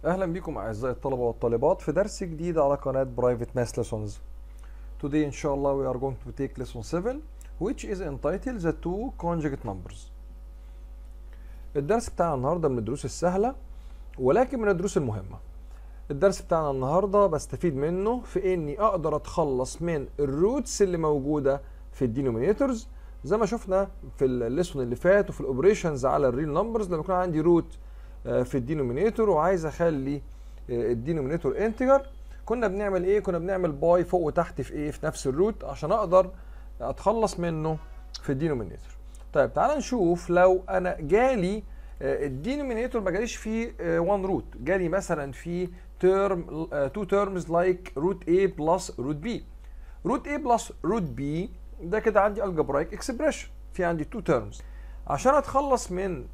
اهلا بكم اعزائي الطلبه والطالبات في درس جديد على قناه برايفت ماس ليسونز Today ان شاء الله we are going to take lesson 7 which is entitled the two conjugate numbers الدرس بتاعنا النهارده من الدروس السهله ولكن من الدروس المهمه الدرس بتاعنا النهارده بستفيد منه في اني اقدر اتخلص من الروتس اللي موجوده في الدينومينيتورز زي ما شفنا في الليسون اللي فات وفي الاوبريشنز على الريل نمبرز لما يكون عندي روت في الدينومينيتور وعايز اخلي الدينومينيتور انتجر كنا بنعمل ايه كنا بنعمل باي فوق وتحت في ايه في نفس الروت عشان اقدر اتخلص منه في الدينومينيتور طيب تعال نشوف لو انا جالي الدينومينيتور ما جاليش فيه 1 روت جالي مثلا في تيرم تو تيرمز لايك روت A بلس روت B روت A بلس روت B ده كده عندي الجبرايك اكسبريشن في عندي تو تيرمز عشان اتخلص من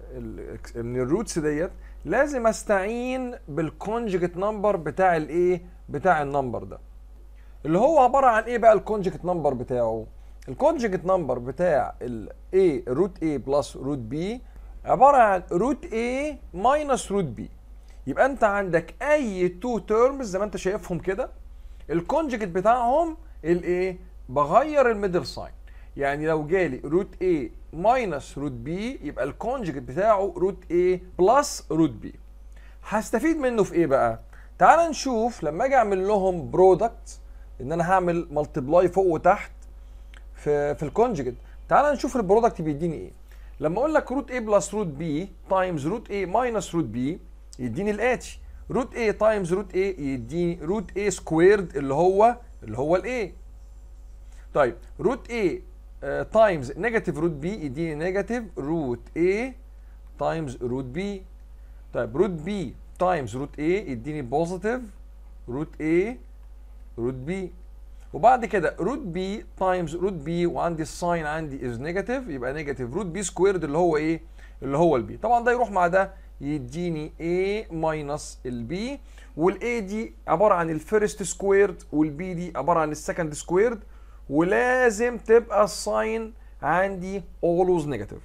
من الروتس ديت لازم استعين بالكونجكت نمبر بتاع الايه بتاع النمبر ده اللي هو عباره عن ايه بقى الكونجكت نمبر بتاعه الكونجكت نمبر بتاع ال A روت A بلس روت B عباره عن روت A ماينس روت B يبقى انت عندك اي تو تيرمز زي ما انت شايفهم كده الكونجكت بتاعهم الايه بغير الميدل ساين يعني لو جالي روت A ماينس روت B يبقى الكونجكت بتاعه روت A بلس روت B هستفيد منه في ايه بقى تعال نشوف لما اجي اعمل لهم برودكت ان انا هعمل ملتبلاي فوق وتحت في في الكونجكت تعال نشوف البرودكت بيديني ايه لما اقول لك روت A بلس روت B تايمز روت A ماينس روت B يديني الاتي روت A تايمز روت A يديني روت A سكويرد اللي هو اللي هو الايه طيب روت A تايمز نيجاتيف روت بي يديني نيجاتيف روت A تايمز روت بي طيب روت بي تايمز روت A يديني بوزيتيف روت A روت بي وبعد كده روت بي تايمز روت بي وعندي الساين عندي از نيجاتيف يبقى نيجاتيف روت بي سكويرد اللي هو ايه؟ اللي هو البي طبعا ده يروح مع ده يديني A ماينس البي والاي دي عباره عن الفيرست سكويرد والبي دي عباره عن السكند سكويرد ولازم تبقى الساين عندي اولوز نيجاتيف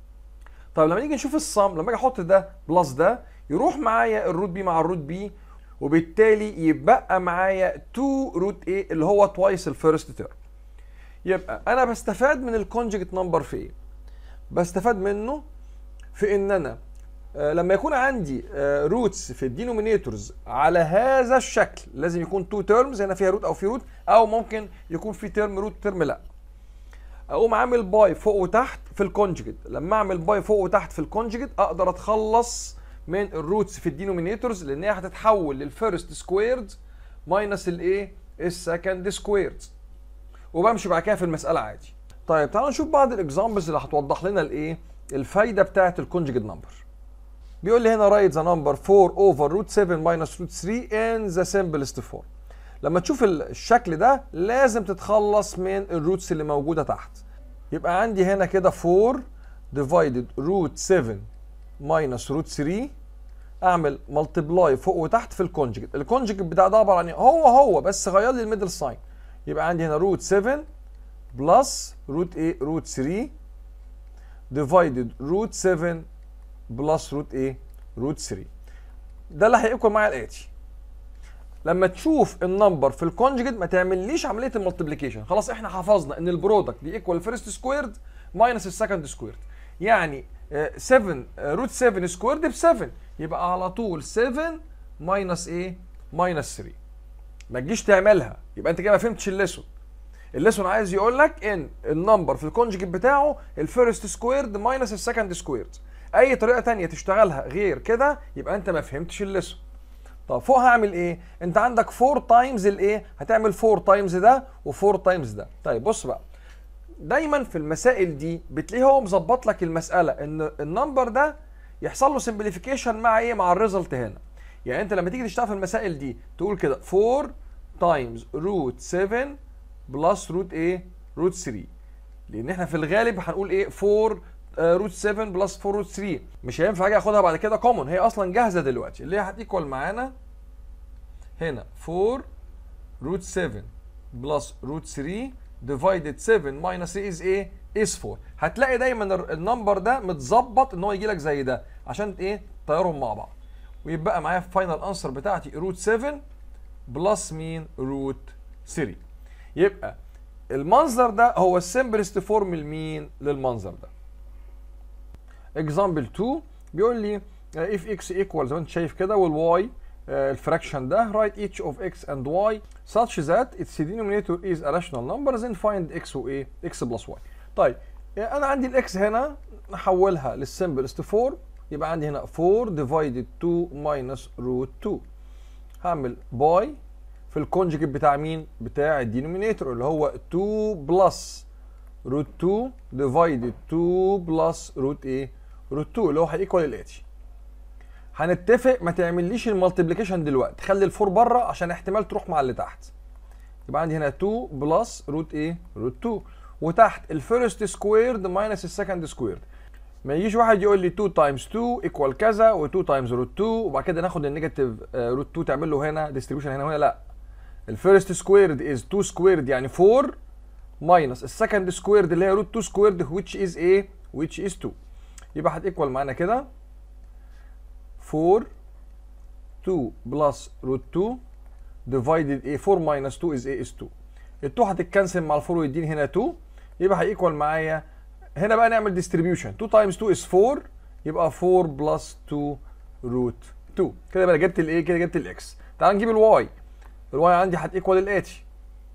طيب لما نيجي نشوف الصم لما اجي احط ده بلس ده يروح معايا الروت بي مع الروت بي وبالتالي يبقى معايا 2 روت ايه اللي هو توايس الفيرست تيرم يبقى انا بستفاد من الكونجكت نمبر في ايه بستفاد منه في ان انا آه لما يكون عندي آه روتس في الدينومينيتورز على هذا الشكل لازم يكون تو تيرمز هنا فيها روت او في روت او ممكن يكون في تيرم روت تيرم لا اقوم عامل باي فوق وتحت في الكونجكت لما اعمل باي فوق وتحت في الكونجكت اقدر اتخلص من الروتس في الدينومينيتورز لان هي هتتحول للفيرست سكويرد ماينس الايه السكند سكويرد وبمشي بعد كده في المساله عادي طيب تعالوا نشوف بعض الاكزامبلز اللي هتوضح لنا الايه الفايده بتاعه الكونجكت نمبر بيقول لي هنا رايت ذا نمبر 4 اوفر روت 7 ماينس روت 3 ان ذا simplest فورم لما تشوف الشكل ده لازم تتخلص من الروتس اللي موجوده تحت يبقى عندي هنا كده 4 ديفايدد روت 7 ماينس روت 3 اعمل ملتبلاي فوق وتحت في الكونجكت الكونجكت بتاع ده عباره عن ايه هو هو بس غير لي الميدل ساين يبقى عندي هنا روت 7 بلس روت ايه روت 3 ديفايدد روت 7 بلس روت ايه روت 3 ده اللي هيكون معايا الاتي لما تشوف النمبر في الكونجكت ما تعمليش عمليه الملتبليكيشن خلاص احنا حفظنا ان البرودكت بيكوال فيرست سكويرد ماينس السكند سكويرد يعني 7 روت 7 سكويرد ب 7 يبقى على طول 7 ماينس ايه ماينس 3 ما تجيش تعملها يبقى انت كده ما فهمتش الليسون الليسون عايز يقول لك ان النمبر في الكونجكت بتاعه الفيرست سكويرد ماينس السكند سكويرد اي طريقه تانية تشتغلها غير كده يبقى انت ما فهمتش الليسون طب فوق هعمل ايه انت عندك 4 تايمز الايه هتعمل 4 تايمز ده و4 تايمز ده طيب بص بقى دايما في المسائل دي بتلاقيه هو مظبط لك المساله ان النمبر ده يحصل له سمبليفيكيشن مع ايه مع الريزلت هنا يعني انت لما تيجي تشتغل في المسائل دي تقول كده 4 تايمز روت 7 بلس روت ايه روت 3 لان احنا في الغالب هنقول ايه 4 روت 7 بلس 4 روت 3 مش هينفع اجي اخدها بعد كده كومن هي اصلا جاهزه دلوقتي اللي هي هتيكوال معانا هنا 4 روت 7 بلس روت 3 ديفايدد 7 ماينس 3 از ايه؟ از 4 هتلاقي دايما النمبر ده متظبط ان هو يجي لك زي ده عشان ايه؟ تطيرهم مع بعض ويبقى معايا في فاينل انسر بتاعتي روت 7 بلس مين روت 3 يبقى المنظر ده هو السمبلست فورم لمين للمنظر ده اكزامبل 2 بيقول لي if x equal زي ما انت شايف كده والواي الفراكشن ده write each of x and y such that its denominator is a rational number then find x و ايه x plus y طيب انا عندي الاكس هنا نحولها للسمبلست فورم يبقى عندي هنا 4 divided 2 minus root 2 هعمل باي في الكونجكت بتاع مين؟ بتاع الدينومينيتور اللي هو 2 بلس روت 2 ديفايدد 2 بلس روت ايه؟ روت 2 اللي هو هيكوال الاتي. هنتفق ما تعمليش المالتيبليكيشن دلوقتي، خلي الفور بره عشان احتمال تروح مع اللي تحت. يبقى عندي هنا 2 بلس روت ايه؟ روت 2 وتحت الفيرست سكويرد ماينس السكند سكويرد. ما يجيش واحد يقول لي 2 تايمز 2 ايكوال كذا و2 تايمز روت 2 وبعد كده ناخد النيجاتيف روت 2 تعمل له هنا ديستريبيوشن هنا وهنا لا الفيرست سكويرد از 2 سكويرد يعني 4 ماينس السكند سكويرد اللي هي روت 2 سكويرد which is ايه which is 2 يبقى هتيكوال معانا كده 4 2 بلس روت 2 ديفايدد ايه 4 ماينس 2 از ايه is 2 ال 2 هتتكنسل مع ال 4 ويديني هنا 2 يبقى هيكوال معايا هنا بقى نعمل ديستريبيوشن 2 تايمز 2 از 4 يبقى 4 بلس 2 روت 2 كده بقى جبت الايه كده جبت الاكس تعال نجيب الواي الواي عندي هتيكوال الاتي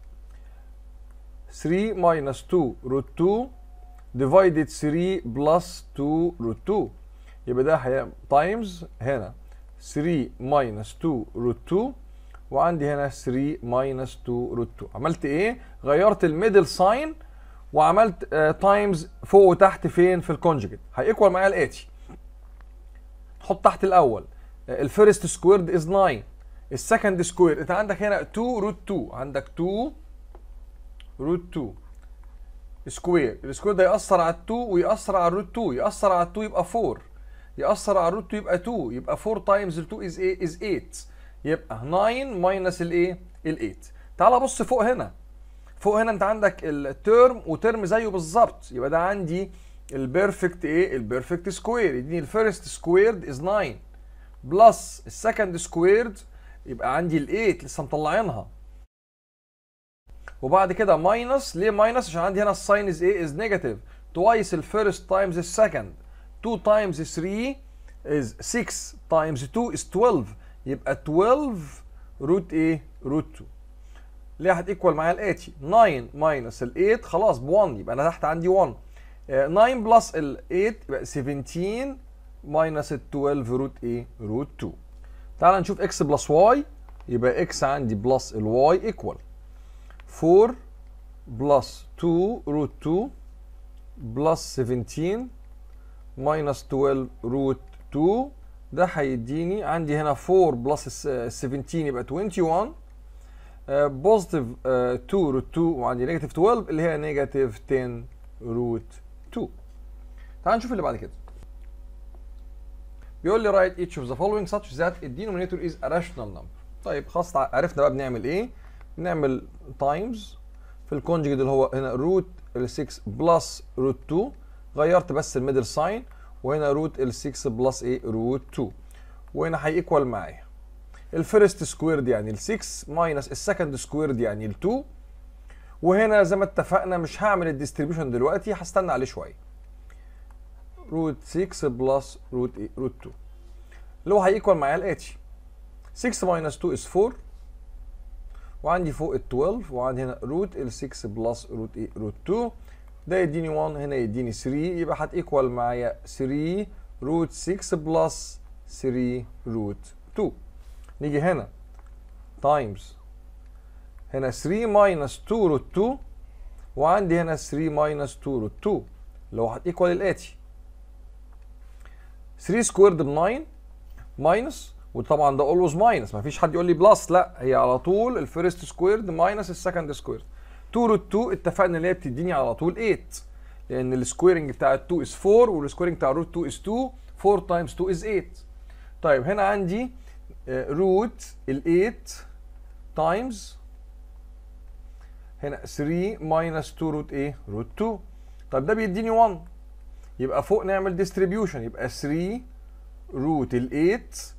3 minus 2 root 2 divided 3 plus 2 root 2 يبقى ده هي تايمز هنا 3 minus 2 root 2 وعندي هنا 3 minus 2 root 2 عملت ايه؟ غيرت الميدل ساين وعملت تايمز uh, فوق وتحت فين في الكونجكت هيكوال معايا الاتي نحط تحت الاول الفيرست سكويرد از 9 السكند سكوير انت عندك هنا 2 روت 2 عندك 2 روت 2 سكوير السكوير ده يأثر على ال 2 ويأثر على الروت 2 يأثر على ال 2 يبقى 4 يأثر على الروت 2 يبقى 2 يبقى 4 تايمز ال 2 از ايه از 8 يبقى 9 ماينس الايه ال 8 تعال بص فوق هنا فوق هنا انت عندك الترم وترم زيه بالظبط يبقى ده عندي البيرفكت ايه البيرفكت سكوير يديني الفيرست سكويرد از 9 بلس السكند سكويرد يبقى عندي ال 8 لسه مطلعينها وبعد كده ماينس ليه ماينس عشان عندي هنا الساين از ايه از نيجاتيف توايس الفيرست تايمز السكند 2 تايمز 3 از 6 تايمز 2 از 12 يبقى 12 روت ايه روت 2 ليه هتيكوال معايا الاتي 9 ماينس ال 8 خلاص ب 1 يبقى انا تحت عندي 1 9 بلس ال 8 يبقى 17 ماينس ال 12 روت ايه روت 2 تعال نشوف اكس بلس واي يبقى اكس عندي بلس الواي ايكوال 4 بلس 2 روت 2 بلس 17 ماينس 12 روت 2 ده هيديني عندي هنا 4 بلس 17 يبقى 21 بوزيتيف 2 روت 2 وعندي نيجاتيف 12 اللي هي نيجاتيف 10 روت 2 تعال نشوف اللي بعد كده بيقول لي write each of the following such that the denominator is a rational number طيب خلاص عرفنا بقى بنعمل ايه بنعمل تايمز في الكونجكت اللي هو هنا روت ال 6 بلس روت 2 غيرت بس الميدل ساين وهنا روت ال 6 بلس ايه روت 2 وهنا هيكوال معايا الفيرست سكويرد يعني ال 6 ماينس السكند سكويرد يعني ال 2 وهنا زي ما اتفقنا مش هعمل الديستريبيوشن دلوقتي هستنى عليه شويه روت 6 بلس روت ايه روت 2 اللي هو هيكوال معايا الاتي 6 ماينس 2 از 4 وعندي فوق ال 12 وعندي هنا روت ال 6 بلس روت ايه روت 2 ده يديني 1 هنا يديني 3 يبقى هتيكوال معايا 3 روت 6 بلس 3 روت 2 نيجي هنا تايمز هنا 3 ماينس 2 روت 2 وعندي هنا 3 ماينس 2 روت 2 اللي هو هتيكوال الاتي 3 سكويرد ب 9 ماينس وطبعا ده اولويز ماينس ما فيش حد يقول لي بلس لا هي على طول الفيرست سكويرد ماينس السكند سكويرد 2 روت 2 اتفقنا ان هي بتديني على طول 8 لان السكويرنج بتاع ال 2 از 4 والسكويرنج بتاع الروت 2 از 2 4 تايمز 2 از 8 طيب هنا عندي روت ال 8 تايمز هنا 3 ماينس 2 روت ايه روت 2 طيب ده بيديني 1 يبقى فوق نعمل ديستريبيوشن يبقى 3 روت ال 8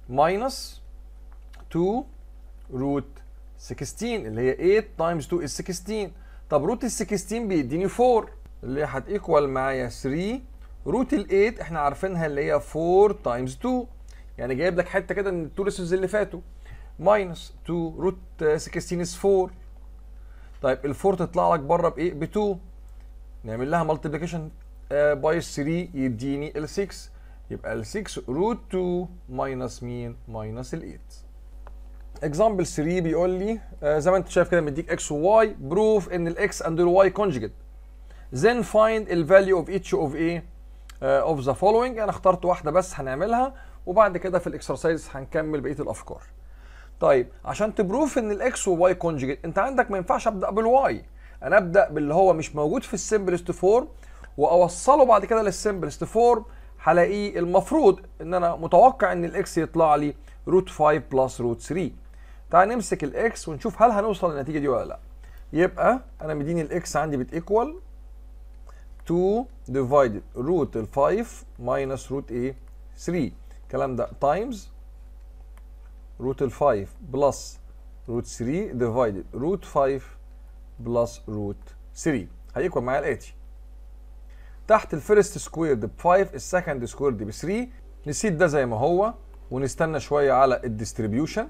minus 2 روت 16 اللي هي 8 times 2 is 16 طب روت ال 16 بيديني 4 اللي هتيكوال معايا 3 روت ال 8 احنا عارفينها اللي هي 4 times 2 يعني جايب لك حته كده من التو ليسونز اللي فاتوا ماينس 2 روت 16 is 4 طيب ال 4 تطلع لك بره بايه؟ ب 2 نعمل لها مالتيبليكيشن باي 3 يديني ال 6 يبقى ال 6 روت 2 ماينس مين؟ ماينس ال 8 اكزامبل 3 بيقول لي آه زي ما انت شايف كده مديك اكس وواي بروف ان الاكس اند الواي كونجيجيت then find the value of each of a uh, of the following انا اخترت واحده بس هنعملها وبعد كده في الاكسرسايز هنكمل بقيه الافكار طيب عشان تبروف ان الاكس وواي كونجيجيت انت عندك ما ينفعش ابدا بالواي انا ابدا باللي هو مش موجود في السمبلست فورم واوصله بعد كده للسمبلست فورم هلاقيه المفروض ان انا متوقع ان الاكس يطلع لي روت 5 بلس روت 3 تعال نمسك الاكس ونشوف هل هنوصل للنتيجه دي ولا لا يبقى انا مديني الاكس عندي بتيكوال 2 ديفايدد روت ال 5 ماينس روت ايه 3 الكلام ده تايمز روت ال 5 بلس روت 3 ديفايدد روت 5 بلس روت 3 هيكون معايا الاتي تحت الفيرست سكويرد ب 5 السكند سكويرد ب 3 نسيب ده زي ما هو ونستنى شويه على الديستريبيوشن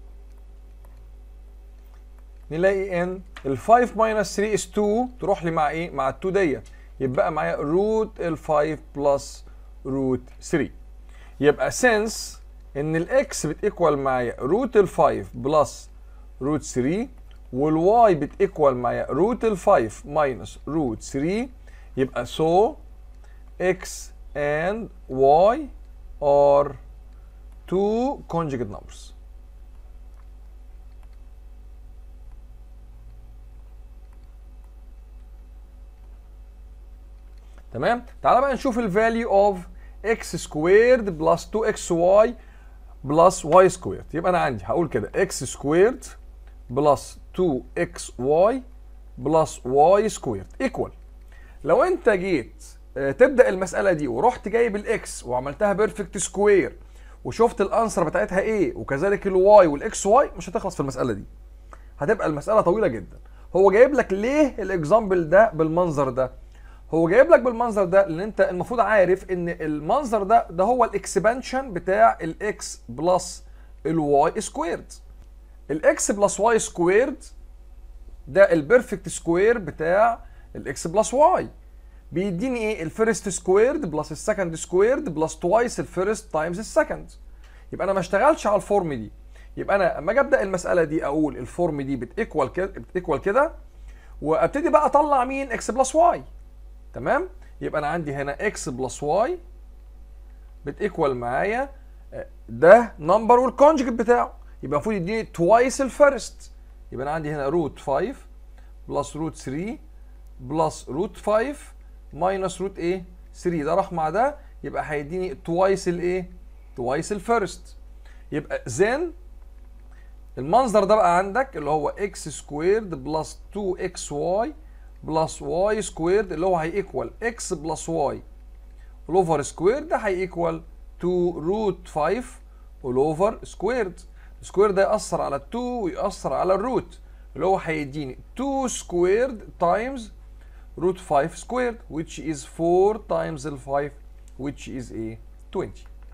نلاقي ان ال 5 ماينس 3 is 2 تروح لي مع ايه؟ مع ال 2 ديت يبقى معايا روت ال 5 بلس روت 3 يبقى سنس ان الاكس بتيكوال معايا روت ال 5 بلس روت 3 والواي بتيكوال معايا روت ال 5 ماينس روت 3 يبقى so x and y are two conjugate numbers تمام تعالى بقى نشوف الفاليو اوف x سكويرد بلس 2xy بلس y سكويرد يبقى انا عندي هقول كده x سكويرد بلس 2xy بلس y سكويرد ايكوال لو انت جيت آه، تبدا المساله دي ورحت جايب الاكس وعملتها بيرفكت سكوير وشفت الانسر بتاعتها ايه وكذلك الواي والاكس واي مش هتخلص في المساله دي هتبقى المساله طويله جدا هو جايب لك ليه الاكزامبل ده بالمنظر ده هو جايب لك بالمنظر ده لان انت المفروض عارف ان المنظر ده ده هو الاكسبانشن بتاع الاكس بلس الواي سكويرد الاكس بلس واي سكويرد ده البيرفكت سكوير بتاع الاكس بلس واي بيديني ايه الفيرست سكويرد بلس السكند سكويرد بلس توايس الفيرست تايمز السكند يبقى انا ما اشتغلش على الفورم دي يبقى انا اما اجي ابدا المساله دي اقول الفورم دي بتيكوال كده بتيكوال كده وابتدي بقى اطلع مين اكس بلس واي تمام يبقى انا عندي هنا اكس بلس واي بتيكوال معايا آه، ده نمبر والكونجكت بتاعه يبقى المفروض يديني توايس الفيرست يبقى انا عندي هنا روت 5 بلس روت 3 بلس روت 5 ماينس روت ايه 3 ده راح مع ده يبقى هيديني توايس الايه توايس الفيرست يبقى زين المنظر ده بقى عندك اللي هو اكس سكويرد بلس 2 اكس واي بلس واي سكويرد اللي هو هيكوال اكس بلس واي الاوفر سكويرد ده هيكوال 2 روت 5 الاوفر سكويرد السكوير ده يأثر على ال 2 ويأثر على الروت اللي هو هيديني 2 سكويرد تايمز root 5 squared which is 4 times ال 5 which is a 20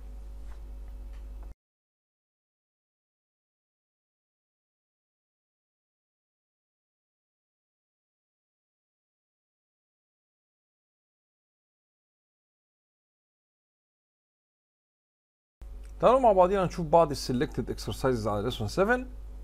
تعالوا مع بعضينا نشوف بعض السلكتد exercises على lesson 7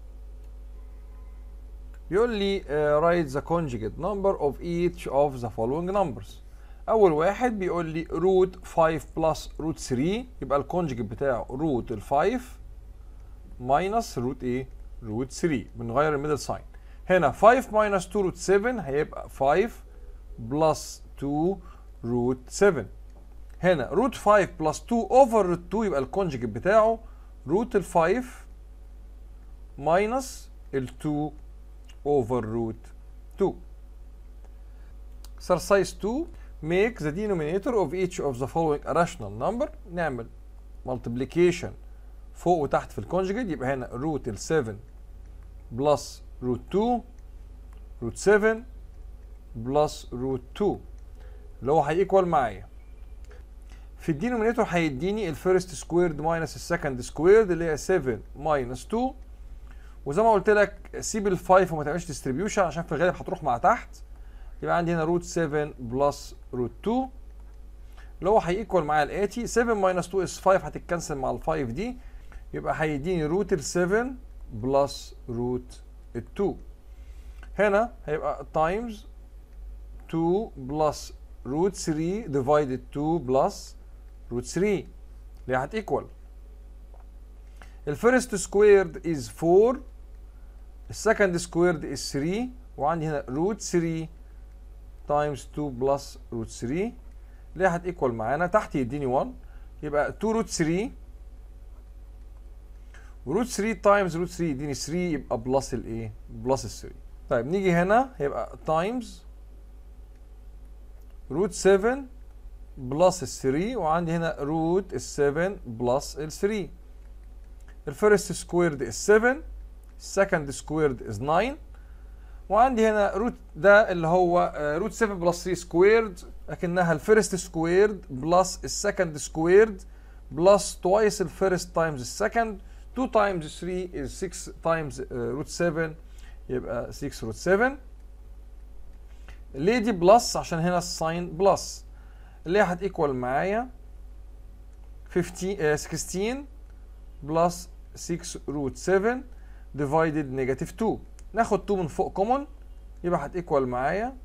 بيقول لي uh, write the conjugate number of each of the following numbers اول واحد بيقول لي root 5 plus root 3 يبقى الكونجكت بتاعه root ال 5 minus root ايه root 3 بنغير الميدل ساين هنا 5 minus 2 root 7 هيبقى 5 plus 2 root 7 هنا root 5 plus 2 over root 2 يبقى الكونجكت بتاعه root ال 5 minus ال 2 over root 2. Exercise 2 make the denominator of each of the following a rational number نعمل multiplication فوق وتحت في الكونجكت يبقى هنا روت ال 7 بلس روت 2 روت 7 بلس روت 2 اللي هو هيكوال معايا في الدينومينيتور هيديني الفيرست سكويرد ماينس السكند سكويرد اللي هي 7 ماينس 2 وزي ما قلت لك سيب ال 5 وما تعملش ديستريبيوشن عشان في الغالب هتروح مع تحت يبقى عندي هنا روت 7 بلس روت 2 اللي هو هيكوال معايا الاتي 7 ماينس 2 اس 5 هتتكنسل مع ال 5 دي يبقى هيديني روت ال 7 بلس روت ال 2 هنا هيبقى تايمز 2 بلس روت 3 ديفايدد 2 بلس روت 3 اللي هي هتيكوال الفيرست سكويرد از 4 السكند سكويرد از 3 وعندي هنا روت 3 تايمز 2 بلس روت 3 اللي هي هتيكوال معانا تحت يديني 1 يبقى 2 روت 3 وروت 3 تايمز روت 3 يديني 3 يبقى بلس الايه؟ بلس ال 3 طيب نيجي هنا هيبقى تايمز روت 7 بلس ال 3 وعندي هنا روت ال 7 بلس ال 3 الفيرست سكويرد is 7 السكند سكويرد is 9 وعندي هنا روت ده اللي هو روت 7 بلس 3 سكويرد لكنها الفيرست سكويرد بلس السكند سكويرد بلس توايس الفيرست تايمز السكند 2 تايمز 3 is 6 تايمز روت 7 يبقى 6 روت 7 ليه دي بلس عشان هنا الساين بلس اللي هي هتيكوال معايا 15 16 بلس 6 روت 7 ديفايدد نيجاتيف 2 ناخد 2 من فوق كومون يبقى هتيكوال معايا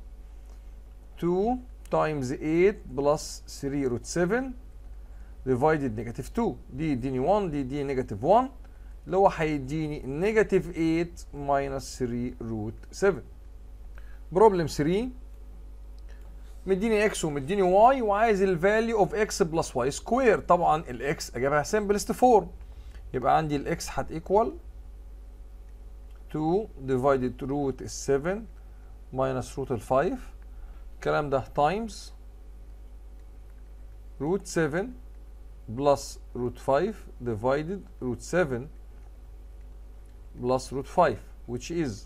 2 تايمز 8 بلس 3 روت 7 ديفايدد نيجاتيف 2 دي يديني 1 دي يديني نيجاتيف 1 اللي هو هيديني نيجاتيف 8 ماينس 3 روت 7 بروبلم 3 مديني اكس ومديني واي وعايز الفاليو اوف اكس بلس واي سكوير طبعا الاكس اجابها سمبلست فورم يبقى عندي الاكس هتيكوال 2 divided root 7 minus root 5 الكلام ده تايمز root 7 plus root 5 divided root 7 plus root 5 which is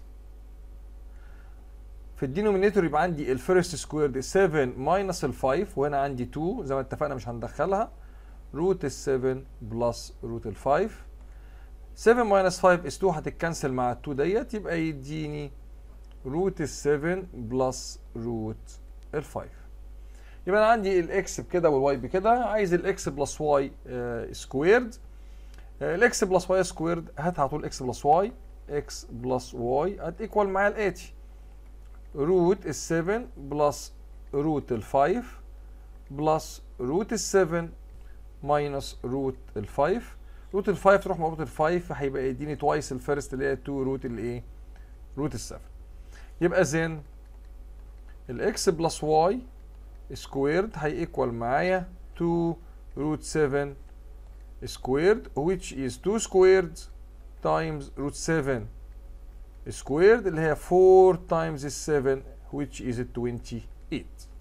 في الدينومينيتور يبقى عندي الفيرست سكويرد 7 ماينس ال 5 وهنا عندي 2 زي ما اتفقنا مش هندخلها روت ال 7 بلس روت ال 5 7 ماينس 5 اس 2 هتتكنسل مع ال 2 ديت يبقى يديني روت ال 7 بلس روت ال 5 يبقى انا عندي الاكس بكده والواي بكده عايز الاكس بلس واي سكويرد الاكس بلس واي سكويرد هات على طول اكس بلس واي اكس بلس واي هتيكوال معايا الاتي روت ال 7 بلس روت ال 5 بلس روت ال 7 ماينس روت ال 5 روت ال 5 تروح مع روت ال 5 هيبقى يديني توايس الفيرست اللي هي 2 روت الايه؟ روت ال 7 يبقى زين الاكس بلس واي سكويرد هيكوال معايا 2 روت 7 سكويرد which is 2 squared times root 7 squared اللي هي 4 times 7 which is 28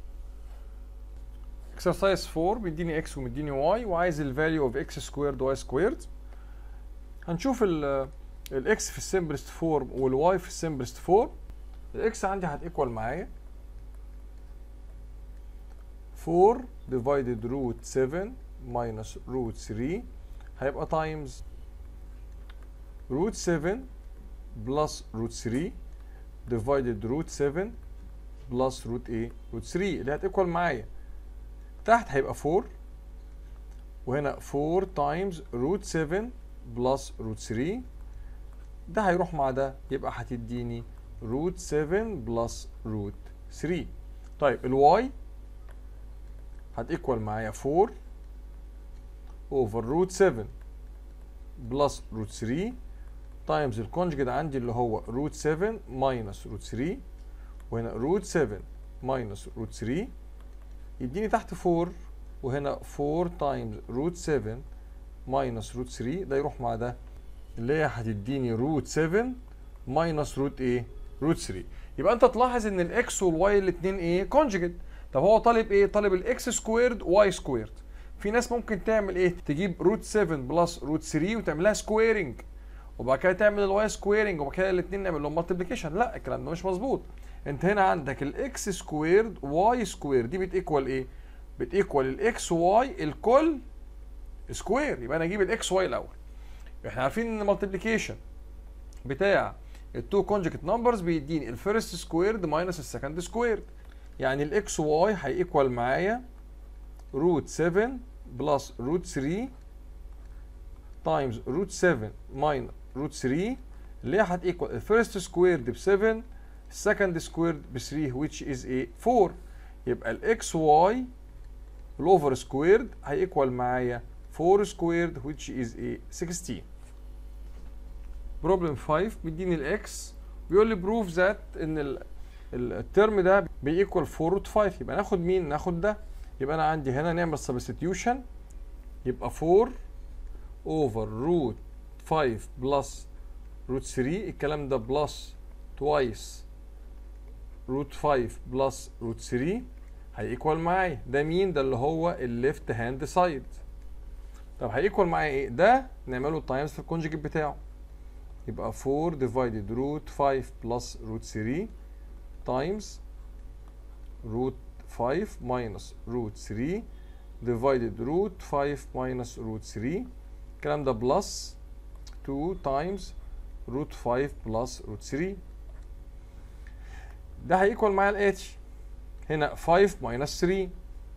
exercise 4 بيديني x ومديني y وعايز ال value of x squared y squared هنشوف ال الاكس في السمبلست فورم والواي في السمبلست فورم الاكس عندي هتيكوال معايا 4 divided root 7 minus root 3 هيبقى times root 7 plus root 3 divided root 7 plus root ايه root 3 اللي هتيكوال معايا تحت هيبقى 4 وهنا 4 times root 7 plus root 3 ده هيروح مع ده يبقى هتديني root 7 plus root 3 طيب الواي هتيكوال معايا 4 over root 7 plus root 3 تايمز الكونجكت عندي اللي هو root 7 minus root 3 وهنا root 7 minus root 3 يديني تحت 4 وهنا 4 تايمز root 7 minus root 3 ده يروح مع ده اللي هي هتديني root 7 minus root ايه؟ root 3 يبقى انت تلاحظ ان الاكس والواي الاثنين ايه؟ كونجكت طب هو طالب ايه؟ طالب الاكس سكويرد واي سكويرد في ناس ممكن تعمل ايه تجيب روت 7 بلس روت 3 وتعملها سكويرنج وبعد كده تعمل الواي سكويرنج وبعد كده الاثنين نعمل لهم مالتيبليكيشن لا الكلام ده مش مظبوط انت هنا عندك الاكس سكويرد واي سكوير دي بتيكوال ايه بتيكوال الاكس واي الكل سكوير يبقى انا اجيب الاكس واي الاول احنا عارفين ان المالتيبليكيشن بتاع التو كونجكت نمبرز بيديني الفيرست سكويرد ماينس السكند سكويرد يعني الاكس واي هيكوال معايا روت 7 بلس روت 3 تايمز روت 7 ماينس روت 3 اللي هي هتيكوال الفيرست سكويرد ب 7 السكند سكويرد ب 3 which is a 4 يبقى الاكس واي الاوفر سكويرد هيكوال معايا 4 سكويرد which is a 16 بروبلم 5 بيديني الاكس بيقول لي بروف ذات ان ال- ال- الترم ده بيكوال 4 روت 5 يبقى ناخد مين ناخد ده يبقى انا عندي هنا نعمل سبستيوشن يبقى 4 اوفر روت 5 بلس روت 3 الكلام ده بلس توايس روت 5 بلس روت 3 هيكوال معايا ده مين ده اللي هو الليفت هاند سايد طب هيكوال معايا ايه ده نعمله تايمز في الكونجكت بتاعه يبقى 4 divided root 5 plus root 3 times root 5 minus root 3 divided root 5 minus root 3 الكلام ده plus 2 times root 5 plus root 3 ده هيكوال معايا ال h هنا 5 minus 3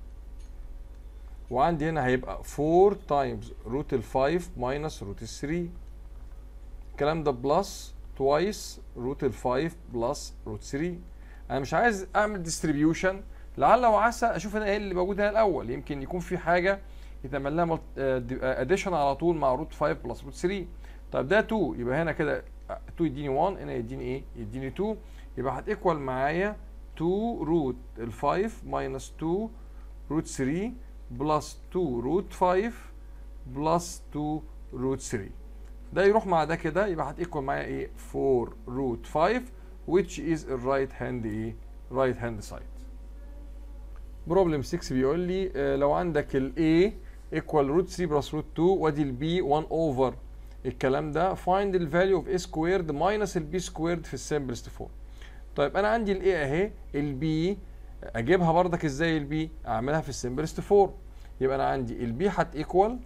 وعندي هنا هيبقى 4 times root ال 5 minus root ال 3 الكلام ده بلس توايس روت ال 5 بلس روت 3 انا مش عايز اعمل ديستريبيوشن لعل وعسى اشوف انا ايه اللي موجود هنا الاول يمكن يكون في حاجه يتعمل لها اديشن على طول مع روت 5 بلس روت 3 طب ده 2 يبقى هنا كده 2 يديني 1 هنا يديني ايه يديني 2 يبقى هتيكوال معايا 2 روت ال 5 ماينس 2 روت 3 بلس 2 روت 5 بلس 2 روت 3 ده يروح مع ده كده يبقى هتيكوال معايا ايه 4 روت 5 which is the right hand ايه right hand side بروبلم 6 بيقول لي آه لو عندك ال A equal root 3 plus root 2 وادي ال B 1 over الكلام ده find the value of A squared minus ال B squared في السمبلست فورم طيب انا عندي ال A اهي ال B اجيبها بردك ازاي ال B اعملها في السمبلست فورم يبقى انا عندي ال B هتيكوال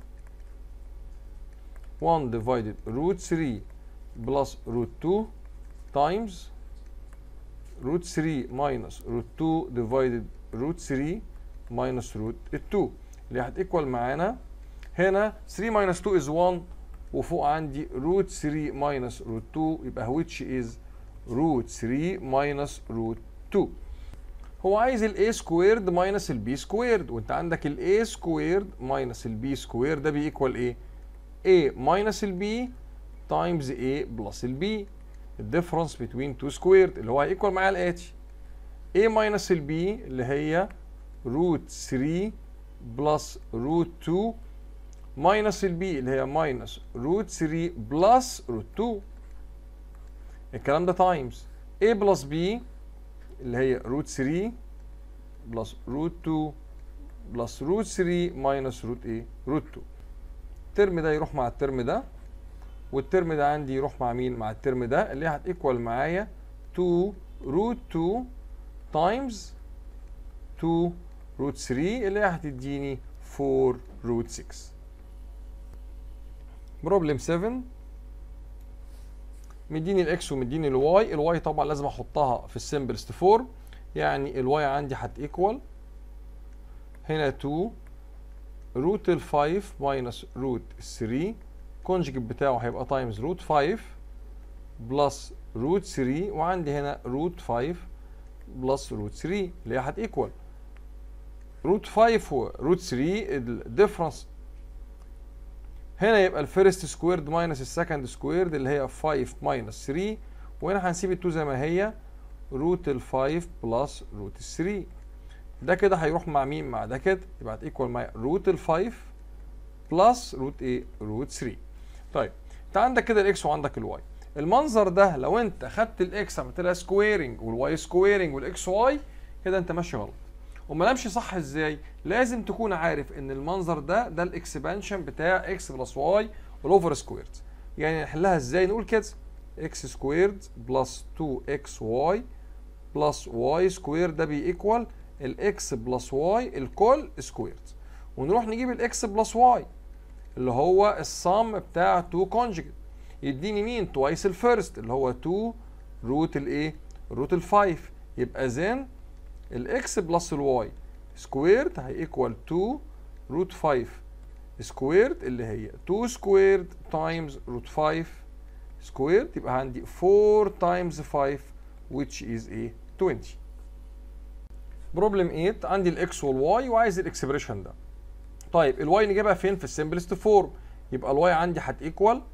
1 divided root 3 plus root 2 times root 3 minus root 2 divided root 3 minus root 2 اللي هتيكوال معانا هنا 3 minus 2 is 1 وفوق عندي root 3 minus root 2 يبقى which is root 3 minus root 2 هو عايز ال a squared minus ال b squared وانت عندك ال a squared minus ال b squared ده بيكوال ايه؟ a minus ال b times a plus ال b الديفرنس between two squared اللي هو هيكوال معايا الاتي a minus ال b اللي هي root 3 plus root 2 minus ال b اللي هي minus root 3 plus root 2 الكلام ده times a plus b اللي هي root 3 plus root 2 plus root 3 minus root a root 2 الترم ده يروح مع الترم ده والترم ده عندي يروح مع مين مع الترم ده اللي هتيكوال معايا 2 روت 2 تايمز 2 روت 3 اللي هي هتديني 4 روت 6 بروبلم 7 مديني الاكس ومديني الواي الواي طبعا لازم احطها في السمبلست فورم يعني الواي عندي هتيكوال هنا 2 روت ال 5 ماينس روت 3 كونجكت بتاعه هيبقى تايمز روت 5 بلس روت 3 وعندي هنا روت 5 بلس روت 3 اللي هي هتيكوال روت 5 وروت 3 الديفرنس هنا يبقى الفيرست سكويرد ماينس السكند سكويرد اللي هي 5 ماينس 3 وهنا هنسيب ال 2 زي ما هي روت ال 5 بلس روت 3 ده كده هيروح مع مين مع ده كده يبقى هتيكوال معايا روت ال 5 بلس روت ايه روت 3 طيب انت عندك كده الاكس وعندك الواي المنظر ده لو انت خدت الاكس عملت لها سكويرنج والواي سكويرنج والاكس واي كده انت ماشي غلط امال امشي صح ازاي لازم تكون عارف ان المنظر ده ده الاكسبانشن بتاع اكس بلس واي والاوفر سكويرد يعني نحلها ازاي نقول كده اكس سكويرد بلس 2 اكس واي بلس واي سكوير ده بيكوال الاكس بلس واي الكل سكويرد ونروح نجيب الاكس بلس واي اللي هو الصم بتاع 2 كونجكت يديني مين توايس الفيرست اللي هو 2 روت الايه روت ال 5 يبقى زين الاكس بلس الواي سكويرد هيكوال 2 روت 5 سكويرد اللي هي 2 سكويرد تايمز روت 5 سكويرد يبقى عندي 4 تايمز 5 which is a 20 بروبلم 8 عندي الاكس والواي وعايز الاكسبريشن ده طيب الواي نجيبها فين في السمبلست فورم يبقى الواي عندي هتيكوال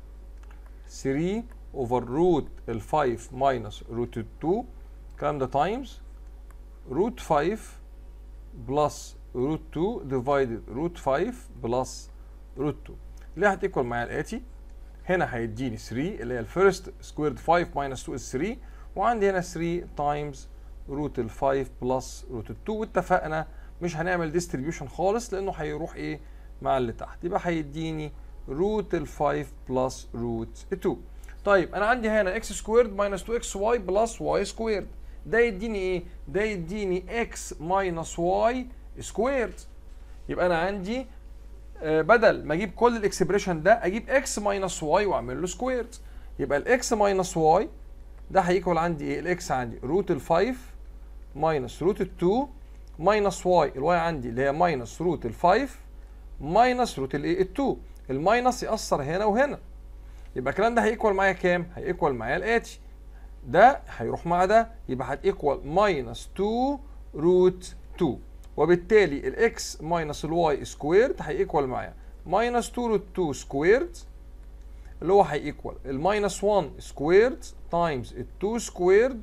3 اوفر روت ال 5 ماينس روت 2 الكلام ده تايمز روت 5 بلس روت 2 ديفايدد روت 5 بلس روت 2 اللي هتيكوال معايا الاتي هنا هيديني 3 اللي هي الفيرست سكويرد 5 ماينس 2 is 3 وعندي هنا 3 تايمز روت ال 5 بلس روت ال 2 واتفقنا مش هنعمل ديستريبيوشن خالص لانه هيروح ايه مع اللي تحت يبقى هيديني روت ال 5 بلس روت 2 طيب انا عندي هنا اكس سكويرد ماينس 2 اكس واي بلس واي سكويرد ده يديني ايه ده يديني اكس ماينس واي سكويرد يبقى انا عندي آه بدل ما اجيب كل الاكسبريشن ده اجيب اكس ماينس واي واعمل له سكويرد يبقى الاكس ماينس واي ده هيكوال عندي ايه الاكس عندي روت ال 5 ماينس روت ال 2 ماينس واي الواي عندي اللي هي ماينس روت ال 5 ماينس روت الايه ال 2 الماينس يأثر هنا وهنا يبقى الكلام ده هيكوال معايا كام هيكوال معايا الاتي ده هيروح مع ده يبقى هتيكوال ماينس 2 روت 2 وبالتالي الاكس ماينس الواي سكويرد هيكوال معايا ماينس 2 روت 2 سكويرد اللي هو هيكوال الماينس 1 سكويرد تايمز ال 2 سكويرد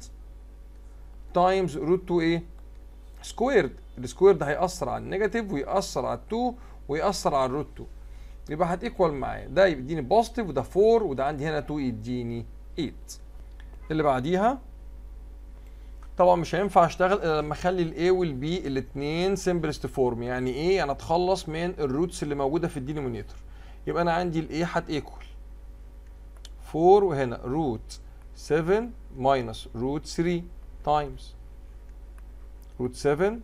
تايمز روت 2 ايه سكويرد السكويرد هيأثر على النيجاتيف ويأثر على ال 2 ويأثر على الروت 2 يبقى هتيكوال معايا ده يديني بوزيتيف وده 4 وده عندي هنا 2 يديني 8 اللي بعديها طبعا مش هينفع اشتغل الا لما اخلي الاي والبي الاثنين سمبلست فورم يعني ايه انا اتخلص من الروتس اللي موجوده في الدينومينيتور يبقى انا عندي الاي هتيكوال 4 وهنا روت 7 ماينس روت 3 تايمز روت 7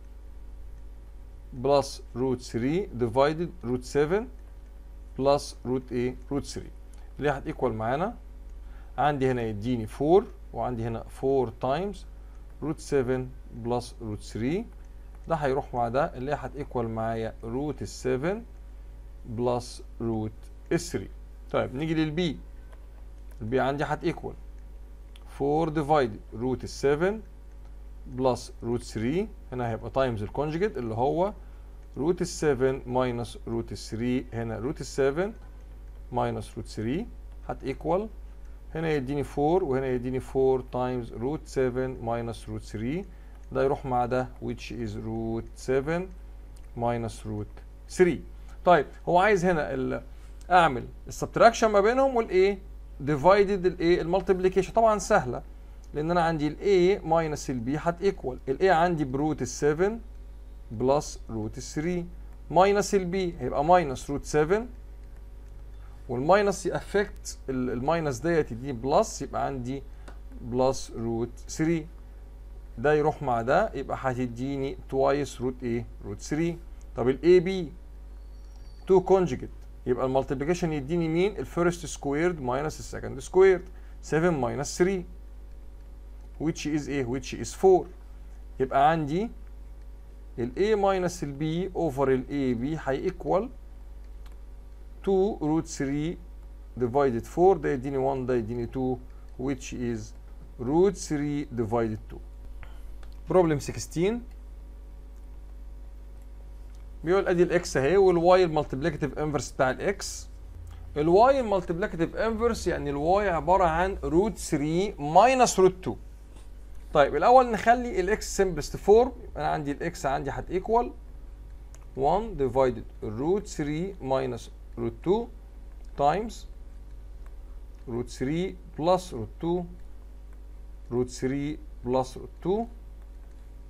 بلس روت 3 ديفايدد روت 7 بلس روت ايه روت 3 اللي هتيكوال معانا عندي هنا يديني 4 وعندي هنا 4 تايمز روت 7 بلس روت 3 ده هيروح مع ده اللي هتيكوال معايا روت 7 بلس روت 3 طيب نيجي للبي البي عندي هتيكوال 4 ديفايدد روت 7 بلس روت 3 هنا هيبقى تايمز الكونجيجيت اللي هو روت 7 ماينس روت 3 هنا روت 7 ماينس روت 3 هتيكوال هنا يديني 4 وهنا يديني 4 تايمز روت 7 ماينس روت 3 ده يروح مع ده which is روت 7 ماينس روت 3 طيب هو عايز هنا ال اعمل السبتراكشن ما بينهم والايه ديفايدد الايه المالتيبليكيشن طبعا سهله لان انا عندي الاي ماينس البي هتيكوال الاي عندي بروت 7 بلس روت 3 ماينس البي هيبقى ماينس روت 7 والماينس يأفكت الماينس ديت يديني بلس يبقى عندي بلس روت 3 ده يروح مع ده يبقى هتديني توايس روت ايه روت 3 طب الاي بي 2 كونجكت يبقى المالتيبليكيشن يديني مين الفيرست سكويرد ماينس السكند سكويرد 7 ماينس 3 which is ايه which is 4 يبقى عندي ال A minus ال B over ال AB هيكوال 2 root 3 divided 4 ده يديني 1 ده يديني 2 which is root 3 divided 2 problem 16 بيقول ادي الاكس اهي والواي المالتيبليكاتيف انفرس بتاع الاكس الواي المالتيبليكاتيف انفرس يعني الواي عباره عن روت 3 ماينس روت 2 طيب الاول نخلي الاكس سمبلست فورم يبقى انا عندي الاكس عندي هتيكوال 1 ديفايدد روت 3 ماينس روت 2 تايمز روت 3 بلس روت 2 روت 3 بلس روت 2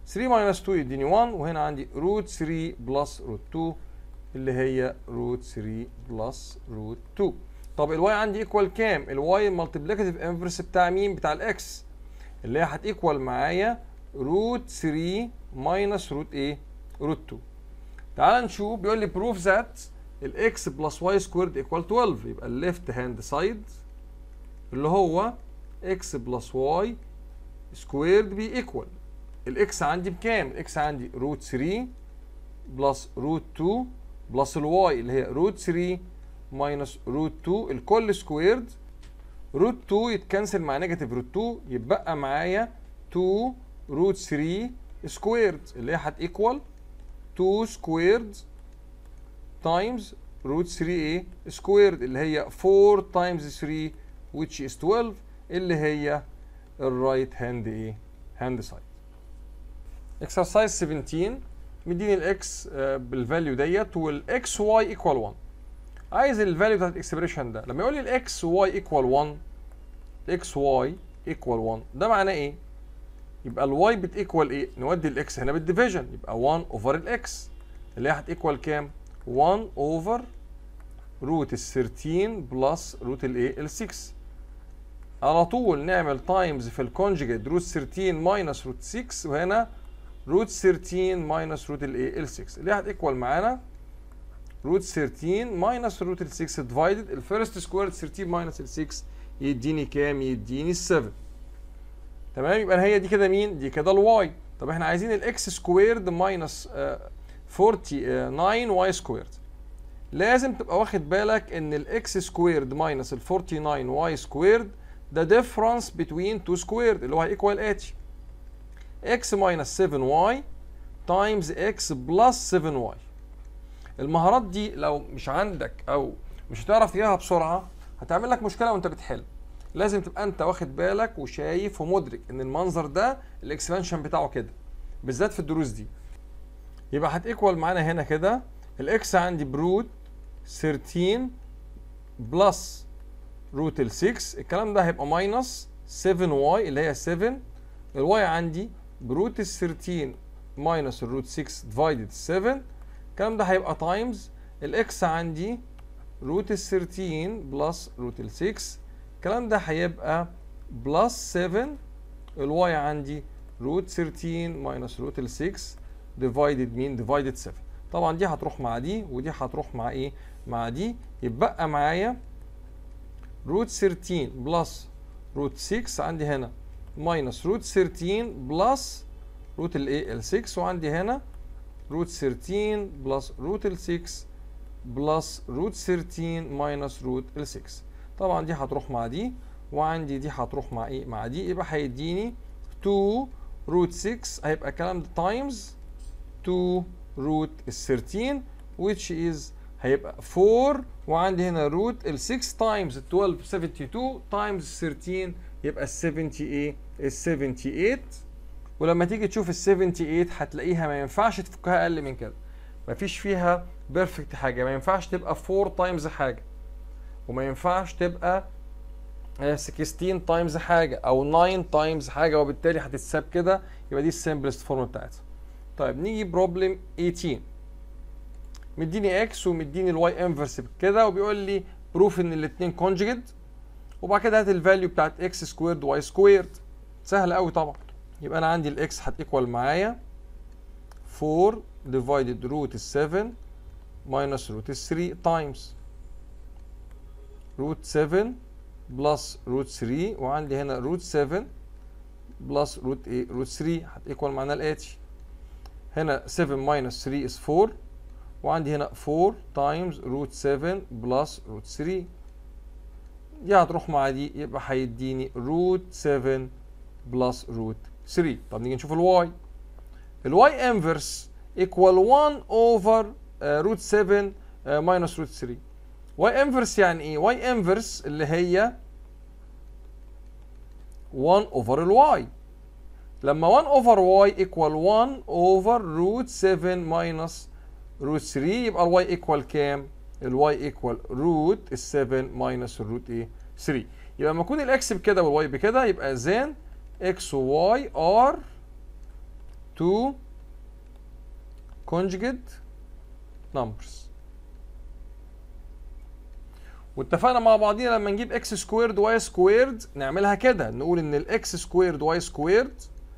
3 ماينس 2 يديني 1 وهنا عندي روت 3 بلس روت 2 اللي هي روت 3 بلس روت 2 طب الواي عندي ايكوال كام الواي المالتيبليكاتيف انفرس بتاع مين بتاع الاكس اللي هي هتيكوال معايا روت 3 ماينس روت ايه روت 2 تعال نشوف بيقول لي بروف ذات الاكس بلس واي سكويرد ايكوال 12 يبقى الليفت هاند سايد اللي هو اكس بلس واي سكويرد بي ايكوال الاكس عندي بكام الاكس عندي روت 3 بلس روت 2 بلس الواي اللي هي روت 3 ماينس روت 2 الكل سكويرد روت 2 يتكنسل مع نيجاتيف روت 2 يتبقى معايا 2 روت 3 سكويرد اللي هي هتيكوال 2 سكويرد تايمز روت 3 ايه سكويرد اللي هي 4 تايمز 3 which is 12 اللي هي الرايت هاند ايه هاند سايد اكسرسايز 17 مديني الاكس بالفاليو ديت والاكس واي ايكوال 1 عايز الفاليو بتاعت الاكسبريشن ده لما يقول لي الاكس واي ايكوال 1 اكس واي ايكوال 1 ده معناه ايه يبقى الواي بتيكوال ايه نودي الاكس هنا بالديفيجن يبقى 1 اوفر الاكس اللي هي هتيكوال كام 1 اوفر روت ال 13 بلس روت الايه ال 6 على طول نعمل تايمز في الكونجيجيت روت 13 ماينس روت 6 وهنا روت 13 ماينس روت الايه ال 6 اللي هتيكوال معانا روت 13 ماينس روت ال 6 ديفايدد الفيرست سكوير 13 ماينس ال 6 يديني كام يديني 7 تمام يبقى هي دي كده مين دي كده الواي طب احنا عايزين الاكس سكويرد ماينس 49 واي سكويرد لازم تبقى واخد بالك ان الاكس سكويرد ماينس ال 49 واي سكويرد ده ديفرنس بين 2 سكويرد اللي هو هيكوال اتش اكس ماينس 7 واي تايمز اكس بلس 7 واي المهارات دي لو مش عندك او مش هتعرف تجيبها بسرعه هتعمل لك مشكله وانت بتحل لازم تبقى انت واخد بالك وشايف ومدرك ان المنظر ده الاكسبانشن بتاعه كده بالذات في الدروس دي يبقى هتيكوال معانا هنا كده الاكس عندي بروت 13 بلس روت ال 6 الكلام ده هيبقى ماينس 7 واي اللي هي 7 الواي عندي بروت ال 13 ماينس الروت 6 ديفايدد 7 الكلام ده هيبقى تايمز الاكس عندي روت ال 13 بلس روت ال 6 الكلام ده هيبقى بلس 7 الواي عندي روت 13 ماينس روت ال 6 ديفايدد مين ديفايدد 7 طبعا دي هتروح مع دي ودي هتروح مع ايه مع دي يبقى معايا روت 13 بلس روت 6 عندي هنا ماينس روت 13 بلس روت الايه ال 6 وعندي هنا روت 13 بلس روت ال 6 بلس روت 13 ماينس روت ال 6 طبعا دي هتروح مع دي وعندي دي هتروح مع ايه مع دي يبقى هيديني 2 روت 6 هيبقى الكلام ده تايمز 2 روت ال 13 which is هيبقى 4 وعندي هنا روت ال 6 تايمز 12 72 تايمز 13 يبقى ال 70 ايه ال 78 ولما تيجي تشوف ال 78 هتلاقيها ما ينفعش تفكها اقل من كده مفيش فيها بيرفكت حاجه ما ينفعش تبقى 4 تايمز حاجه وما ينفعش تبقى 16 تايمز حاجه او 9 تايمز حاجه وبالتالي هتتساب كده يبقى دي السمبلست فورم بتاعتها طيب نيجي بروبلم 18 مديني اكس ومديني الواي انفرس كده وبيقول لي بروف ان الاثنين كونجيجيت وبعد كده هات الفاليو بتاعت اكس سكويرد واي سكويرد سهل قوي طبعا يبقى انا عندي الاكس هتيكوال معايا 4 ديفايدد روت 7 ماينس روت 3 تايمز روت 7 بلس روت 3 وعندي هنا روت 7 بلس روت ايه روت 3 هتيكوال معانا الاتش هنا 7 ماينس 3 is 4 وعندي هنا 4 تايمز روت 7 بلس روت 3 دي هتروح مع دي يبقى هيديني روت 7 بلس روت 3 طب نيجي نشوف الواي الواي انفرس ايكوال 1 اوفر روت 7 ماينس روت 3 واي انفرس يعني ايه واي انفرس اللي هي 1 اوفر الواي لما 1 اوفر واي ايكوال 1 اوفر روت 7 ماينس روت 3 يبقى الواي ايكوال كام؟ الواي ايكوال روت ال 7 ماينس الروت ايه؟ 3 يبقى لما يكون الاكس بكده والواي بكده يبقى زين اكس وواي ار two conjugate numbers واتفقنا مع بعضينا لما نجيب اكس سكويرد واي سكويرد نعملها كده نقول ان الاكس سكويرد واي سكويرد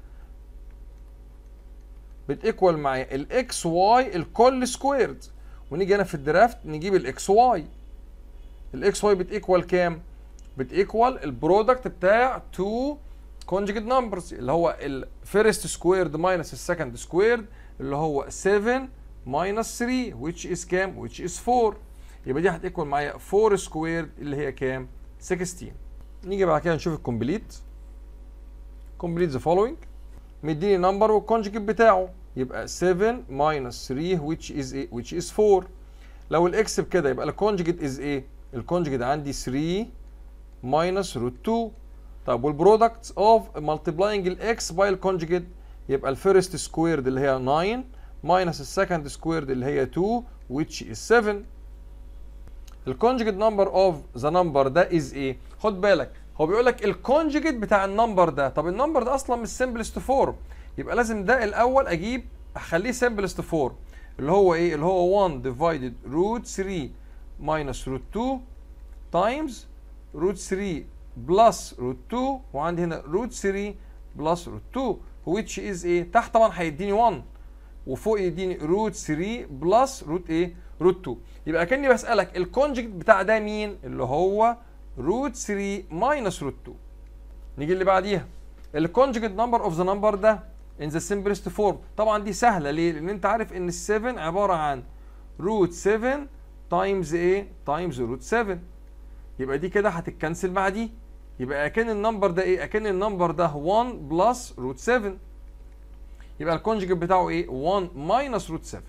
بتيكوال معايا الاكس واي الكل سكويرد ونيجي هنا في الدرافت نجيب الاكس واي الاكس واي بتيكوال كام؟ بتيكوال البرودكت بتاع تو كونجكت نمبرز اللي هو الفيرست سكويرد ماينس السكند سكويرد اللي هو 7 ماينس 3 which is كام؟ which is 4 يبقى دي هتيكوال معايا 4 سكويرد اللي هي كام؟ 16 نيجي بعد كده نشوف الكومبليت كومبليت ذا فولوينج مديني نمبر والكونجكت بتاعه يبقى 7 ماينس 3 which is ايه؟ which is 4 لو الاكس بكده يبقى الكونجكت از ايه؟ الكونجكت عندي 3 ماينس روت 2 طب والبرودكت اوف مالتيبلاينج الاكس باي الكونجكت يبقى الفيرست سكويرد اللي هي 9 ماينس السكند سكويرد اللي هي 2 which is 7 الكونجكت نمبر اوف ذا نمبر ده از ايه؟ خد بالك هو بيقول لك الكونجكت بتاع النمبر ده طب النمبر ده اصلا مش سمبلست فورم يبقى لازم ده الاول اجيب اخليه سمبلست فورم اللي هو ايه؟ اللي هو 1 ديفايدد روت 3 ماينس روت 2 تايمز روت 3 بلس روت 2 وعندي هنا روت 3 بلس روت 2 which is ايه؟ تحت طبعا هيديني 1 وفوق يديني روت 3 بلس روت ايه؟ روت 2 يبقى كاني بسالك الكونجكت بتاع ده مين؟ اللي هو روت 3 ماينس روت 2 نيجي اللي بعديها الكونجكت نمبر اوف ذا نمبر ده in the simplest form طبعا دي سهله ليه؟ لان انت عارف ان ال 7 عباره عن روت 7 تايمز ايه؟ تايمز روت 7 يبقى دي كده هتتكنسل مع دي يبقى اكن النمبر ده ايه؟ اكن النمبر ده 1 بلس روت 7 يبقى الكونجكت بتاعه ايه؟ 1 ماينس روت 7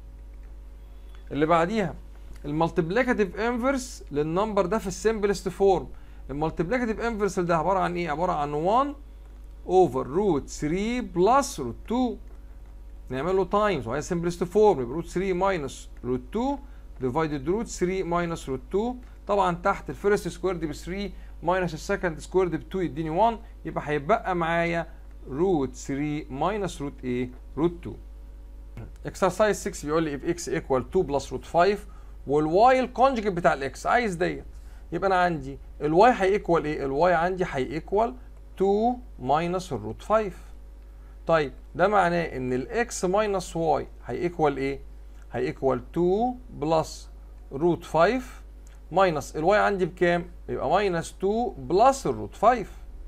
اللي بعديها المالتيبليكاتيف انفرس للنمبر ده في السمبلست فورم المالتيبليكاتيف انفرس ده عباره عن ايه؟ عباره عن 1 اوفر روت 3 بلس روت 2 نعمل له تايمز وهي سمبلست فورم يبقى روت 3 ماينس روت 2 ديفايدد روت 3 ماينس روت 2 طبعا تحت الفيرست سكويرد ب 3 ماينس السكند سكويرد ب 2 يديني 1 يبقى هيبقى معايا روت 3 ماينس روت ايه؟ روت 2 اكسرسايز 6 بيقول لي if x equal 2 بلس روت 5 والواي الكونجكت بتاع الاكس عايز ديت يبقى انا عندي الواي هيكوال ايه؟ الواي عندي هيكوال 2 ماينس الروت 5 طيب ده معناه ان الاكس ماينس واي هيكوال ايه؟ هيكوال 2 بلس روت 5 ماينس الواي عندي بكام؟ يبقى ماينس 2 بلس الروت 5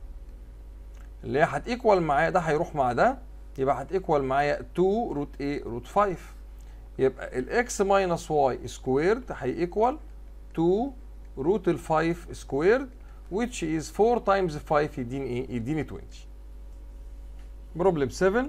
اللي هي هتيكوال معايا ده هيروح مع ده يبقى هتيكوال معايا 2 روت ايه؟ روت 5 يبقى الاكس ماينس واي سكويرد هيكوال 2 روت ال 5 سكويرد which is 4 times 5 يديني ايه؟ يديني 20 بروبلم 7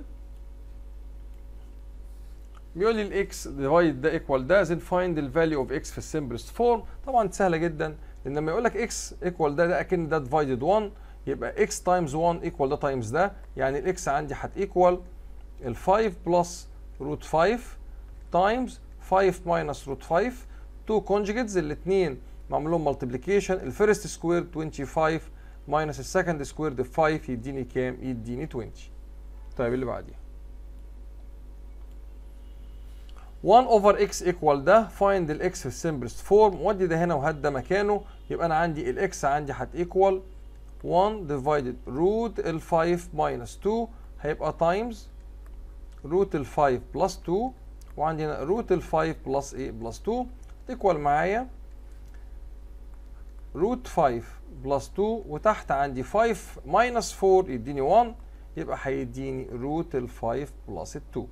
بيقول لي الاكس ديفايد ده ايكوال ده then find the value of x في السمبلست فورم طبعا سهله جدا لان لما يقول لك اكس ايكوال ده ده اكن ده ديفايدد 1 يبقى x تايمز 1 ايكوال ده تايمز ده يعني الاكس عندي هتيكوال ال 5 بلس روت 5 تايمز 5 ماينس روت 5 2 كونجكتس الاثنين معمول لهم مالتيبليكيشن الفيرست سكوير 25 ماينس السكند سكوير 5 يديني كام؟ يديني 20 طيب اللي بعديها 1 اوفر اكس ايكوال ده فايند الاكس في السمبلست فورم ودي ده هنا وهات ده مكانه يبقى انا عندي الاكس عندي هتيكوال 1 ديفايدد روت ال 5 ماينس 2 هيبقى تايمز روت ال 5 بلس 2 وعندي هنا روت ال 5 بلس ايه بلس 2 تيكوال معايا روت 5 بلس 2 وتحت عندي 5 ماينس 4 يديني 1 يبقى هيديني روت ال 5 بلس 2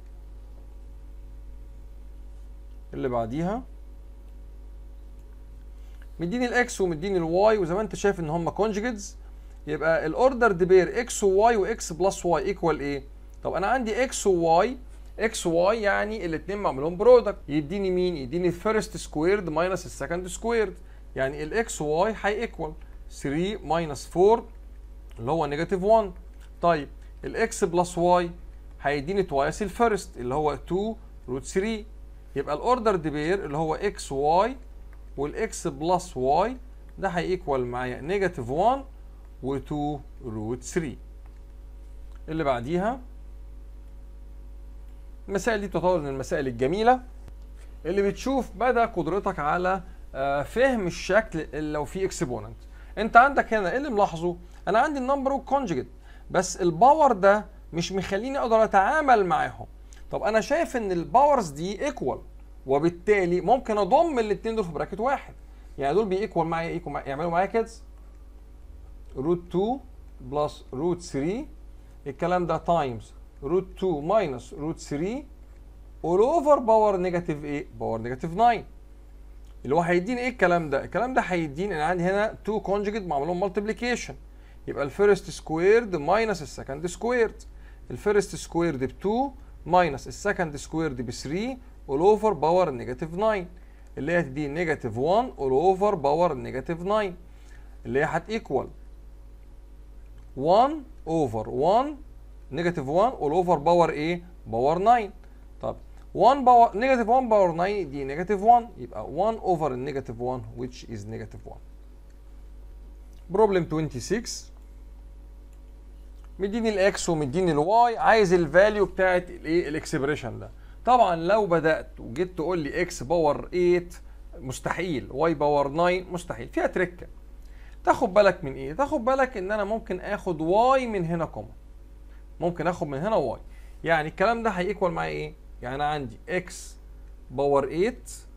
اللي بعديها مديني الاكس ومديني الواي وزي ما انت شايف ان هم كونجكتس يبقى الاوردر بير اكس وواي واكس بلس واي ايكوال ايه؟ طب انا عندي اكس وواي اكس وواي يعني الاثنين معمولهم برودكت يديني مين؟ يديني الفيرست سكويرد ماينس السكند سكويرد يعني الاكس واي هي ايكوال 3 ماينس 4 اللي هو نيجاتيف 1 طيب الاكس بلس واي هيديني توايس الفيرست اللي هو 2 روت 3 يبقى الاوردر بير اللي هو اكس واي والاكس بلس واي ده هيكوال معايا نيجاتيف 1 و2 روت 3 اللي بعديها المسائل دي تعتبر من المسائل الجميله اللي بتشوف مدى قدرتك على آه، فهم الشكل اللي لو في اكسبوننت انت عندك هنا ايه اللي ملاحظه انا عندي النمبر والكونجكت بس الباور ده مش مخليني اقدر اتعامل معاهم طب انا شايف ان الباورز دي ايكوال وبالتالي ممكن اضم الاثنين دول في براكت واحد يعني دول بيكوال معايا ايكوال معايا يعملوا معايا كده روت 2 بلس روت 3 الكلام ده تايمز روت 2 ماينس روت 3 اول اوفر باور نيجاتيف ايه؟ باور نيجاتيف 9 اللي هو هيديني ايه الكلام ده؟ الكلام ده هيديني انا عندي هنا 2 كونجكت معمول لهم مالتيبليكيشن يبقى الفيرست سكويرد ماينس السكند سكويرد الفيرست سكويرد ب 2 ماينس السكند سكويرد ب 3 اول اوفر باور نيجاتيف 9 اللي هي هتدي نيجاتيف 1 اول اوفر باور نيجاتيف 9 اللي هي هتيكوال 1 اوفر 1 نيجاتيف 1 اول اوفر باور ايه؟ باور 9 طب 1 باور نيجاتيف 1 باور 9 دي نيجاتيف 1 يبقى 1 اوفر النيجاتيف 1 which is نيجاتيف 1 بروبلم 26 مديني الاكس ومديني الواي عايز الفاليو بتاعت الايه الاكسبريشن ده طبعا لو بدات وجيت تقول لي اكس باور 8 مستحيل واي باور 9 مستحيل فيها تركه تاخد بالك من ايه تاخد بالك ان انا ممكن اخد واي من هنا كومن ممكن اخد من هنا واي يعني الكلام ده هيكوال معايا ايه يعني انا عندي اكس باور 8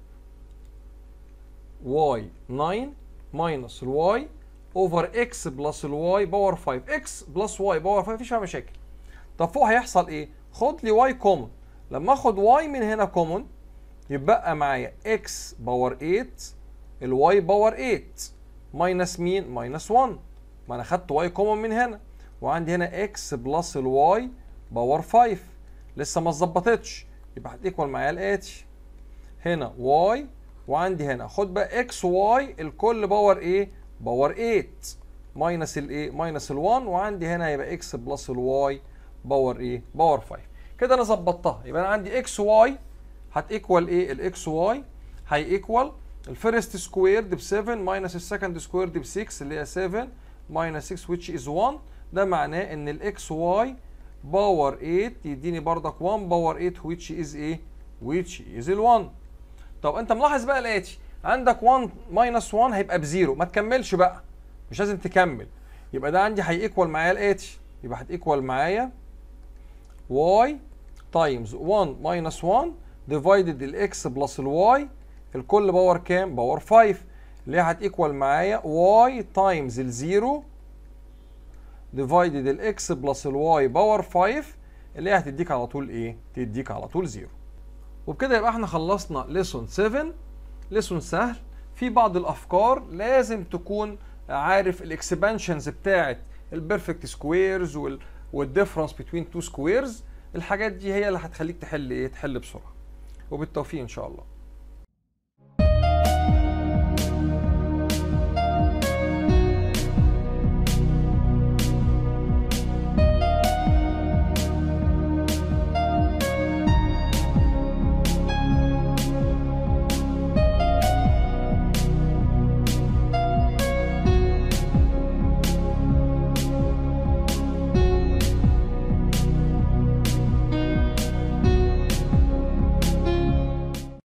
واي 9 ماينس الواي اوفر اكس بلس الواي باور 5 اكس بلس واي باور 5 مفيش فيها مشاكل طب فوق هيحصل ايه خد لي واي كومن لما اخد واي من هنا كومن يبقى معايا اكس باور 8 الواي باور 8 ماينس مين ماينس 1 ما انا خدت واي كومن من هنا وعندي هنا اكس بلس الواي باور 5 لسه ما اتظبطتش يبقى هتيكوال معايا الاتي هنا واي وعندي هنا خد بقى اكس واي الكل باور ايه باور 8 ماينس الايه ماينس ال1 وعندي هنا يبقى اكس بلس الواي باور ايه باور 5 كده انا ظبطتها يبقى انا عندي اكس واي هتيكوال ايه الاكس واي هيكوال الفيرست سكويرد ب 7 ماينس السكند سكويرد ب 6 اللي هي 7 ماينس 6 which is 1 ده معناه ان الاكس واي باور 8 يديني بردك 1 باور 8 which is ايه which is ال 1 طب انت ملاحظ بقى الاتي عندك 1 ماينس 1 هيبقى بزيرو ما تكملش بقى مش لازم تكمل يبقى ده عندي هيكوال معايا الاتي يبقى هتيكوال معايا y تايمز 1 ماينس 1 ديفايدد الاكس بلس الواي الكل باور كام؟ باور 5 اللي هي هتيكوال معايا y تايمز الزيرو ديفايدد الاكس بلس الواي باور 5 اللي هي هتديك على طول ايه؟ تديك على طول زيرو. وبكده يبقى احنا خلصنا ليسون 7 ليسون سهل في بعض الافكار لازم تكون عارف الاكسبانشنز بتاعت البيرفكت سكويرز والديفرنس بين تو سكويرز الحاجات دي هي اللي هتخليك تحل ايه؟ تحل بسرعه. وبالتوفيق ان شاء الله.